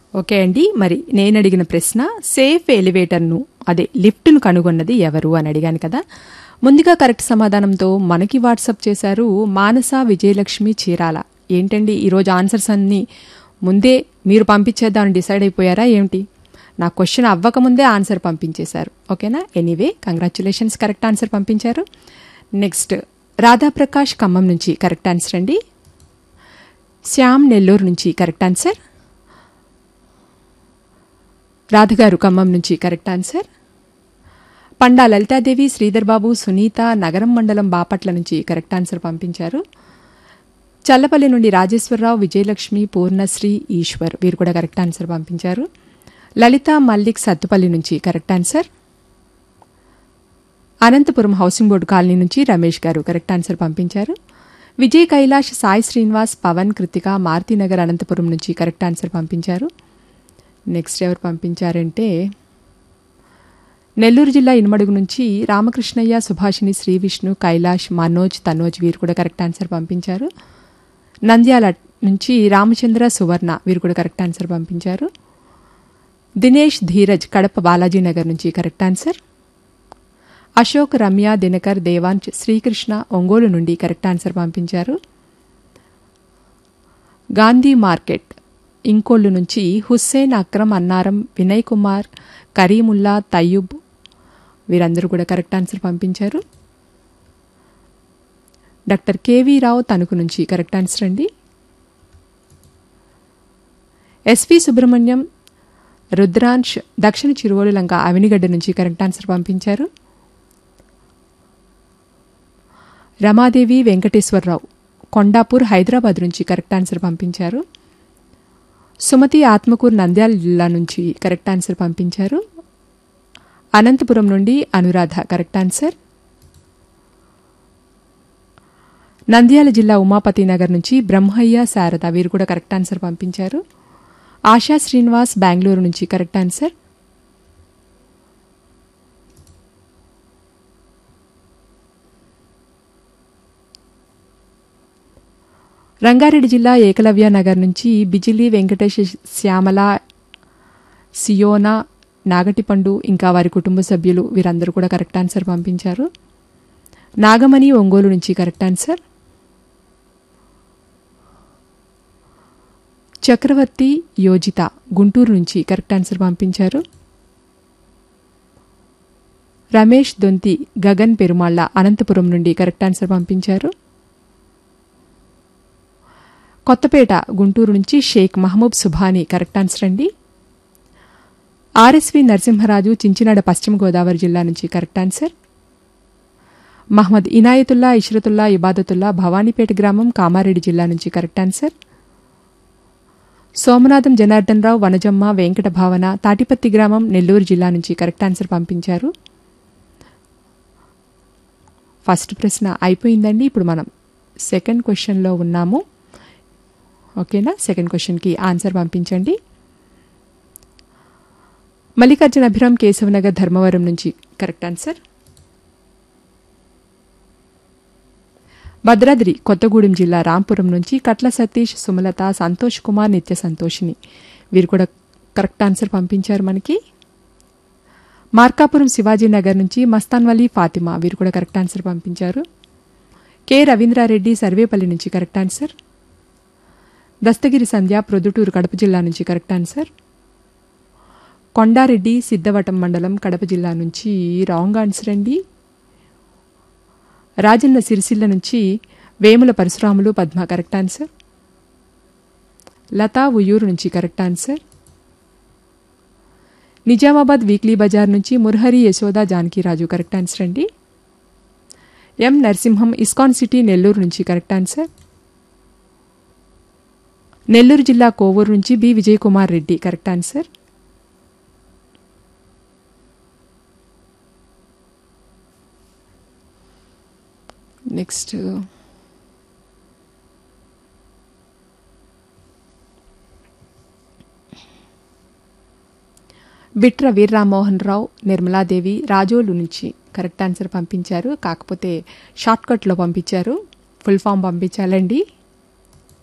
okay అండి మరి నేను అడిగిన ప్రశ్న సేఫ్ ఎలివేటర్ను అదే లిఫ్ట్ను కనుగొన్నది ఎవరు అని అడిగాను కదా ముందుగా కరెక్ట్ సమాధానంతో మనకి వాట్సాప్ చేశారు మానస విజయలక్ష్మి చీరాల ఏంటండి ఈరోజు ఆన్సర్స్ అన్నీ ముందే మీరు పంపించేద్దామని డిసైడ్ అయిపోయారా ఏమిటి నా క్వశ్చన్ అవ్వకముందే ఆన్సర్ పంపించేశారు ఓకేనా ఎనీవే కంగ్రాచులేషన్స్ కరెక్ట్ ఆన్సర్ పంపించారు నెక్స్ట్ రాధాప్రకాష్ ఖమ్మం నుంచి కరెక్ట్ ఆన్సర్ అండి శ్యామ్ నెల్లూరు నుంచి కరెక్ట్ ఆన్సర్ రాధగారు ఖమ్మం నుంచి కరెక్ట్ ఆన్సర్ పండా లలితాదేవి శ్రీధర్ బాబు సునీత నగరం మండలం బాపట్ల నుంచి కరెక్ట్ ఆన్సర్ పంపించారు చల్లపల్లి నుండి రాజేశ్వరరావు విజయలక్ష్మి పూర్ణశ్రీ ఈశ్వర్ వీరు కూడా కరెక్ట్ ఆన్సర్ పంపించారు లలిత మల్లిక్ సత్తుపల్లి నుంచి correct answer Anantapuram housing board colony నుంచి రమేష్ గారు కరెక్ట్ ఆన్సర్ పంపించారు విజయ్ కైలాష్ సాయి శ్రీనివాస్ పవన్ కృతిక మారుతినగర్ అనంతపురం నుంచి కరెక్ట్ ఆన్సర్ పంపించారు నెక్స్ట్ ఎవరు పంపించారంటే నెల్లూరు జిల్లా ఇనుమడుగు నుంచి రామకృష్ణయ్య సుభాషిణి శ్రీ విష్ణు కైలాష్ మనోజ్ తనోజ్ వీరు కూడా కరెక్ట్ ఆన్సర్ పంపించారు నంద్యాల నుంచి రామచంద్ర సువర్ణ వీరు కూడా కరెక్ట్ ఆన్సర్ పంపించారు దినేష్ ధీరజ్ కడప బాలాజీ నగర్ నుంచి కరెక్ట్ ఆన్సర్ అశోక్ రమ్య దినకర్ దేవాంశ్ శ్రీకృష్ణ ఒంగోలు నుండి కరెక్ట్ ఆన్సర్ పంపించారు గాంధీ మార్కెట్ ఇంకోళ్ళు నుంచి హుస్సేన్ అక్రమ్ అన్నారం వినయ్ కుమార్ కరీముల్లా తయ్యూబ్ వీరందరూ కూడా కరెక్ట్ ఆన్సర్ పంపించారు డాక్టర్ కేవీ రావు తణుకు నుంచి కరెక్ట్ ఆన్సర్ అండి ఎస్వి సుబ్రహ్మణ్యం రుద్రాంశ్ దక్షిణ చిరువోలు లంక అవినిగడ్డ నుంచి కరెక్ట్ ఆన్సర్ పంపించారు రమాదేవి వెంకటేశ్వరరావు కొండాపూర్ హైదరాబాద్ నుంచి కరెక్ట్ ఆన్సర్ పంపించారు సుమతి ఆత్మకూరు నంద్యాల జిల్లా నుంచి కరెక్ట్ ఆన్సర్ పంపించారు అనంతపురం నుండి అనురాధ కరెక్ట్ ఆన్సర్ నంద్యాల జిల్లా ఉమాపతి నగర్ నుంచి బ్రహ్మయ్య శారద వీరు కూడా కరెక్ట్ ఆన్సర్ పంపించారు ఆశా శ్రీనివాస్ బెంగళూరు నుంచి కరెక్ట్ ఆన్సర్ రంగారెడ్డి జిల్లా ఏకలవ్య నగర్ నుంచి బిజిలి వెంకటేష్ శ్యామల సియోనా నాగటిపండు ఇంకా వారి కుటుంబ సభ్యులు వీరందరూ కూడా కరెక్ట్ ఆన్సర్ పంపించారు నాగమణి ఒంగోలు నుంచి కరెక్ట్ ఆన్సర్ చక్రవర్తి యోజిత గుంటూరు నుంచి కరెక్ట్ ఆన్సర్ పంపించారు రమేష్ దొంతి గగన్ పెరుమాళ్ల అనంతపురం నుండి కరెక్ట్ ఆన్సర్ పంపించారు కొత్తపేట గుంటూరు నుంచి షేక్ మహమూబ్ సుభాని కరెక్ట్ ఆన్సర్ అండి ఆర్ఎస్వి నరసింహరాజు చించినాడ పశ్చిమ గోదావరి జిల్లా నుంచి కరెక్ట్ ఆన్సర్ మహమ్మద్ ఇనాయతుల్లా ఇష్రతుల్లా ఇబాదతుల్లా భవానీపేట గ్రామం కామారెడ్డి జిల్లా నుంచి కరెక్ట్ ఆన్సర్ సోమనాథం జనార్దన్ రావు వనజమ్మ వెంకట భావన తాటిపత్తి గ్రామం నెల్లూరు జిల్లా నుంచి కరెక్ట్ ఆన్సర్ పంపించారు ఫస్ట్ ప్రశ్న అయిపోయిందండి ఇప్పుడు మనం సెకండ్ క్వశ్చన్లో ఉన్నాము ఓకేనా సెకండ్ క్వశ్చన్కి ఆన్సర్ పంపించండి మల్లికార్జున అభిరామ్ కేశవనగర్ ధర్మవరం నుంచి కరెక్ట్ ఆన్సర్ భద్రాద్రి కొత్తగూడెం జిల్లా రాంపురం నుంచి కట్ల సతీష్ సుమలత సంతోష్ కుమార్ నిత్య సంతోషిని వీరు కూడా కరెక్ట్ ఆన్సర్ పంపించారు మనకి మార్కాపురం శివాజీనగర్ నుంచి మస్తాన్వలి ఫాతిమా వీరు కూడా కరెక్ట్ ఆన్సర్ పంపించారు కె రవీంద్రారెడ్డి సర్వేపల్లి నుంచి కరెక్ట్ ఆన్సర్ దస్తగిరి సంధ్య ప్రొద్దుటూరు కడప జిల్లా నుంచి కరెక్ట్ ఆన్సర్ కొండారెడ్డి సిద్ధవటం మండలం కడప జిల్లా నుంచి రాంగ్ ఆన్సర్ అండి రాజన్న సిరిసిల్ల నుంచి వేముల పరశురాములు పద్మ కరెక్ట్ ఆన్సర్ లతా ఉయ్యూరు నుంచి correct answer Nizamabad weekly bazaar నుంచి మురహరి యశోద జానకిరాజు కరెక్ట్ ఆన్సర్ అండి M Narasimham ISKCON city Nellore నుంచి కరెక్ట్ ఆన్సర్ నెల్లూరు జిల్లా కోవూరు నుంచి B Vijay Kumar Reddy correct answer next Bitra Veerramohan Rao Nirmaladevi Razole నుంచి కరెక్ట్ ఆన్సర్ పంపించారు కాకపోతే షార్ట్ కట్లో పంపించారు ఫుల్ ఫామ్ పంపించాలండి